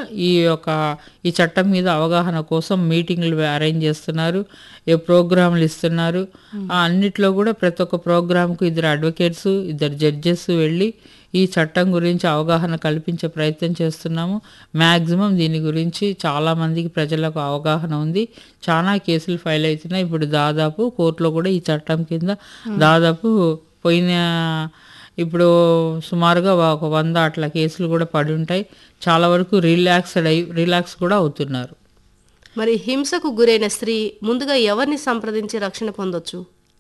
ఈ యొక్క ఈ చట్టం మీద అవగాహన కోసం మీటింగ్లు అరేంజ్ చేస్తున్నారు ఏ ప్రోగ్రాంలు ఇస్తున్నారు ఆ అన్నిట్లో కూడా ప్రతి ఒక్క ప్రోగ్రాంకు ఇద్దరు అడ్వకేట్స్ ఇద్దరు జడ్జెస్ వెళ్ళి ఈ చట్టం గురించి అవగాహన కల్పించే ప్రయత్నం చేస్తున్నాము మ్యాక్సిమం దీని గురించి చాలా మందికి ప్రజలకు అవగాహన ఉంది చాలా కేసులు ఫైల్ అవుతున్నాయి ఇప్పుడు దాదాపు కోర్టులో కూడా ఈ చట్టం కింద దాదాపు పోయిన ఇప్పుడు సుమారుగా ఒక వంద అట్లా కేసులు కూడా పడి ఉంటాయి చాలా వరకు రిలాక్స్డ్ అయి రిలాక్స్ కూడా అవుతున్నారు మరి హింసకు గురైన స్త్రీ ముందుగా ఎవరిని సంప్రదించి రక్షణ పొందొచ్చు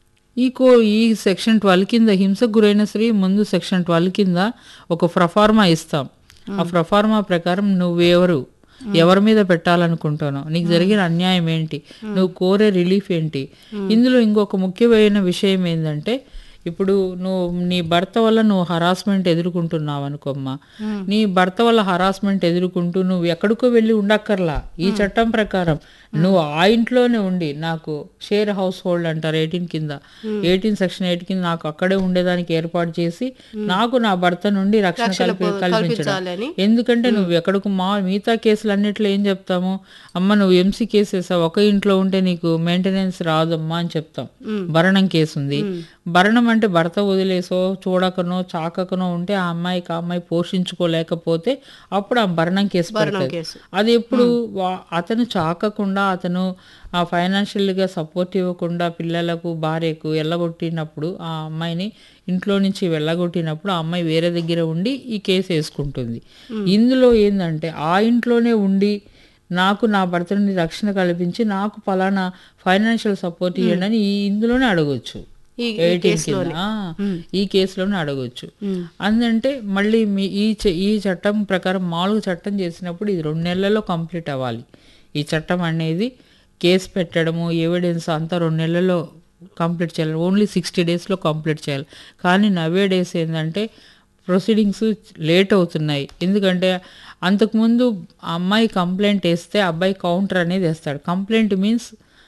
ఈ కో ఈ సెక్షన్ ట్వెల్వ్ కింద హింసకు గురైన స్త్రీ ముందు సెక్షన్ ట్వెల్వ్ కింద ఒక ప్రఫార్మా ఇస్తాం ఆ ప్రఫార్మా ప్రకారం నువ్వెవరు ఎవరి మీద పెట్టాలనుకుంటున్నావు నీకు జరిగిన అన్యాయం ఏంటి నువ్వు కోరే రిలీఫ్ ఏంటి ఇందులో ఇంకొక ముఖ్యమైన విషయం ఏంటంటే ఇప్పుడు నువ్వు నీ భర్త వల్ల నువ్వు హరాస్మెంట్ ఎదుర్కొంటున్నావు అనుకోమ్మా నీ భర్త వల్ల హరాస్మెంట్ ఎదుర్కొంటూ నువ్వు ఎక్కడికో వెళ్ళి ఉండక్కర్లా ఈ చట్టం ప్రకారం నువ్వు ఆ ఇంట్లోనే ఉండి నాకు షేర్ హౌస్ హోల్డ్ అంటారు ఎయిటీన్ కింద ఎయిటీన్ సెక్షన్ ఎయిట్ కింద నాకు అక్కడే ఉండేదానికి ఏర్పాటు చేసి నాకు నా భర్త నుండి రక్షణ కల్పి కల్పించడం కల్పించాలని ఎందుకంటే నువ్వు ఎక్కడికి మా మిగతా కేసులు అన్నిట్లో ఏం చెప్తాము అమ్మ నువ్వు ఎంసీ కేసు వేసావు ఒక ఇంట్లో ఉంటే నీకు మెయింటెనెన్స్ రాదమ్మా అని చెప్తాం భరణం కేసు ఉంది భరణం అంటే భర్త వదిలేసో చూడకనో చాకకనో ఉంటే ఆ అమ్మాయికి ఆ అమ్మాయి పోషించుకోలేకపోతే అప్పుడు ఆ భరణం కేసు పడుతుంది కేసు అది ఎప్పుడు వా- అతను చాకకుండా అతను ఆ ఫైనాన్షియల్గా సపోర్ట్ ఇవ్వకుండా పిల్లలకు భార్యకు వెళ్ళగొట్టినప్పుడు ఆ అమ్మాయిని ఇంట్లో నుంచి వెళ్ళగొట్టినప్పుడు ఆ అమ్మాయి వేరే దగ్గర ఉండి ఈ కేసు వేసుకుంటుంది ఇందులో ఏంటంటే ఆ ఇంట్లోనే ఉండి నాకు నా భర్త నుండి రక్షణ కల్పించి నాకు పలానా ఫైనాన్షియల్ సపోర్ట్ ఇవ్వండి అని ఈ ఇందులోనే అడగొచ్చు ఈ ఎయిటీన్ కింద ఆ, ఈ కేసులోనే అడగొచ్చు అందుకంటే మళ్ళీ మీ ఈ చ- ఈ చట్టం ప్రకారం మామూలుగా చట్టం చేసినప్పుడు ఇది రెండు నెలల్లో కంప్లీట్ అవ్వాలి ఈ చట్టం అనేది కేసు పెట్టడము ఎవిడెన్స్ అంతా రెండు నెలల్లో కంప్లీట్ చేయాలి ఓన్లీ సిక్స్టీ డేస్లో కంప్లీట్ చేయాలి కానీ నవే డేస్ ఏంటంటే ప్రొసీడింగ్స్ లేట్ అవుతున్నాయి ఎందుకంటే అంతకుముందు ఆ అమ్మాయి కంప్లైంట్ వేస్తే అబ్బాయి కౌంటర్ అనేది వేస్తాడు కంప్లైంట్ మీన్స్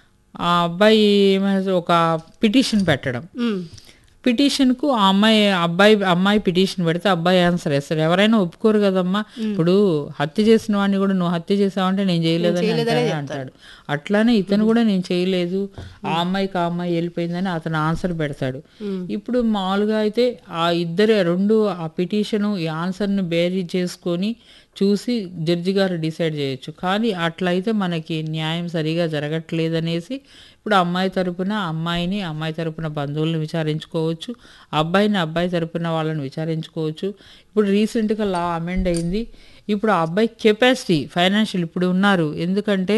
ఆ అబ్బాయి ఏమైనా ఒక పిటిషన్ పెట్టడం ఉమ్. పిటిషన్కు ఆ అమ్మాయి అబ్బాయి అమ్మాయి పిటిషన్ పెడితే అబ్బాయి ఆన్సర్ వేస్తాడు ఎవరైనా ఒప్పుకోరు కదమ్మా ఇప్పుడు హత్య చేసిన వాడిని కూడా నువ్వు హత్య చేసావంటే నేను చేయలేదని అంటాడే అంటాడు అట్లానే ఇతను కూడా నేను చేయలేదు ఆ అమ్మాయికి ఆ అమ్మాయి వెళ్ళిపోయిందని అతను ఆన్సర్ పెడతాడు ఇప్పుడు మామూలుగా అయితే ఆ ఇద్దరు రెండు ఆ పిటిషను ఈ ఆన్సర్ను బేరీ చేసుకొని చూసి జడ్జి గారు డిసైడ్ చేయొచ్చు కానీ అట్లయితే మనకి న్యాయం సరిగా జరగట్లేదనేసి ఇప్పుడు అమ్మాయి తరపున అమ్మాయిని అమ్మాయి తరపున బంధువులను విచారించుకోవచ్చు అబ్బాయిని అబ్బాయి తరపున వాళ్ళని విచారించుకోవచ్చు ఇప్పుడు రీసెంట్గా లా అమెండ్ అయింది ఇప్పుడు ఆ అబ్బాయి కెపాసిటీ ఫైనాన్షియల్ ఇప్పుడు ఉన్నారు ఎందుకంటే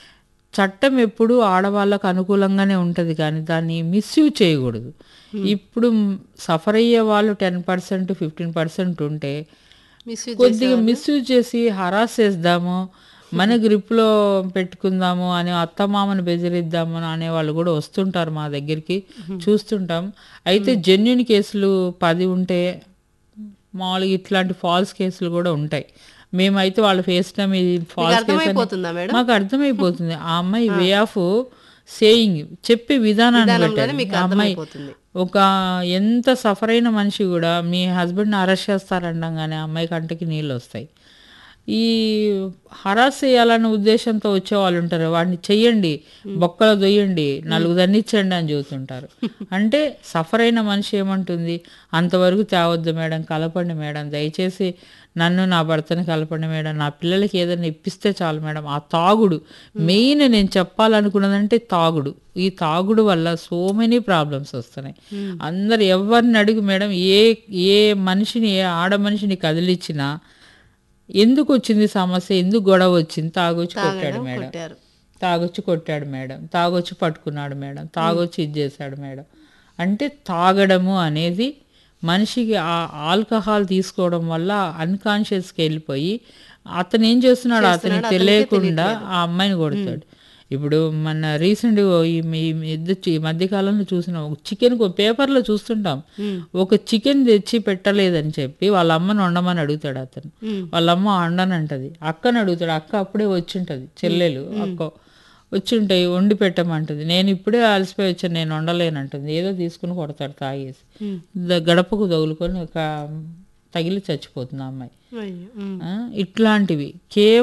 చట్టం ఎప్పుడు ఆడవాళ్ళకు అనుకూలంగానే ఉంటుంది కానీ దాన్ని మిస్యూజ్ చేయకూడదు ఇప్పుడు సఫర్ అయ్యే వాళ్ళు టెన్ పర్సెంట్ ఫిఫ్టీన్ పర్సెంట్ ఉంటే మిస్యూజ్ కొద్దిగా మిస్యూజ్ చేసి హరాస్ చేద్దాము మన గ్రిప్లో పెట్టుకుందాము అని అత్తమామను బెదిరిద్దాము అనే వాళ్ళు కూడా వస్తుంటారు మా దగ్గరికి చూస్తుంటాం అయితే జెన్యున్ కేసులు పది ఉంటే మామూలుగా ఇట్లాంటి ఫాల్స్ కేసులు కూడా ఉంటాయి మేమైతే వాళ్ళు ఫేస్ టైం ఇది ఫాల్స్ కేసు అని అర్థమైపోతుందా మేడం మాకు అర్థమైపోతుంది ఆ అమ్మాయి వే ఆఫ్ సేయింగ్ చెప్పే విధానాన్ని విధానంలోనే బట్టి మీకు ఆ అమ్మాయి అర్థమైపోతుంది ఒక ఎంత సఫర్ అయిన మనిషి కూడా మీ హస్బెండ్ని అరెస్ట్ చేస్తారండంగానే ఆ అమ్మాయి కంటికి నీళ్ళు వస్తాయి ఈ హరాస్ చేయాలన్న ఉద్దేశంతో వచ్చే వాళ్ళు ఉంటారు వాడిని చెయ్యండి బొక్కలు దొయ్యండి నలుగు దండిచ్చండి అని చెబుతుంటారు అంటే సఫర్ అయిన మనిషి ఏమంటుంది అంతవరకు తేవద్దు మేడం కలపండి మేడం దయచేసి నన్ను నా భర్తని కలపండి మేడం నా పిల్లలకి ఏదైనా ఇప్పిస్తే చాలు మేడం ఆ తాగుడు మెయిన్ నేను చెప్పాలనుకున్నదంటే తాగుడు ఈ తాగుడు వల్ల సో మెనీ ప్రాబ్లమ్స్ వస్తున్నాయి అందరు ఎవరిని అడుగు మేడం ఏ ఏ మనిషిని ఏ ఆడ మనిషిని కదిలిచ్చినా ఎందుకు వచ్చింది సమస్య ఎందుకు గొడవ వచ్చింది తాగొచ్చి కొట్టాడు మేడం కొట్టారు తాగొచ్చి కొట్టాడు మేడం తాగొచ్చి పట్టుకున్నాడు మేడం తాగొచ్చి ఇది చేశాడు మేడం అంటే తాగడము అనేది మనిషికి ఆ ఆల్కహాల్ తీసుకోవడం వల్ల అన్కాన్షియస్కి వెళ్ళిపోయి అతను ఏం చేస్తున్నాడు అతనికి తెలియకుండా ఆ అమ్మాయిని కొడతాడు ఇప్పుడు మన రీసెంట్ ఈ ఈ మధ్య ఈ మధ్యకాలంలో చూసిన ఒక చికెన్ పేపర్లో చూస్తుంటాం ఒక చికెన్ తెచ్చి పెట్టలేదని చెప్పి వాళ్ళ అమ్మని వండమని అడుగుతాడు అతను వాళ్ళ అమ్మ వండనంటది అక్కని అడుగుతాడు అక్క అప్పుడే వచ్చింటది చెల్లెలు అక్క వచ్చి ఉంటాయి వండి పెట్టమంటుంది నేను ఇప్పుడే అలసిపోయి వచ్చాను నేను వండలేనంటుంది ఏదో తీసుకుని కొడతాడు తాగేసి ద- గడపకు తగులుకొని ఒక తగిలి చచ్చిపోతుంది ఆ అమ్మాయి అయ్యో ఉమ్. ఆ, ఇట్లాంటివి కేవలం